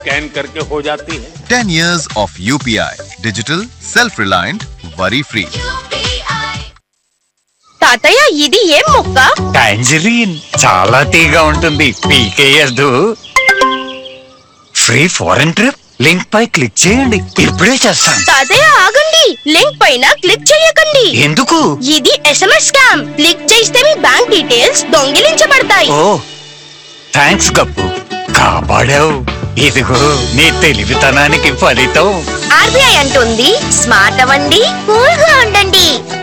Scan करके हो जाती है 10 years of UPI. Digital, self-reliant, worry-free. తాతయ్య ఇది ఏం మొక్క టాంజరీన్ చాలా తీగా ఉంటుంది పీకేయద్దు ఫ్రీ ఫారెన్ ట్రిప్ లింక్ పై క్లిక్ చేయండి ఇప్పుడే చేస్తాను తాతయ్య ఆగండి లింక్ పైన క్లిక్ చేయకండి ఎందుకు ఇది ఎస్ఎంఎస్ స్కామ్ క్లిక్ చేస్తే మీ బ్యాంక్ డీటెయిల్స్ దొంగిలించబడతాయి ఓ థ్యాంక్స్ గప్పు కాపాడావు ఇదిగో నీ తెలివితనానికి ఫలితం ఆర్బీఐ అంటుంది స్మార్ట్ అవ్వండి కూల్ గా ఉండండి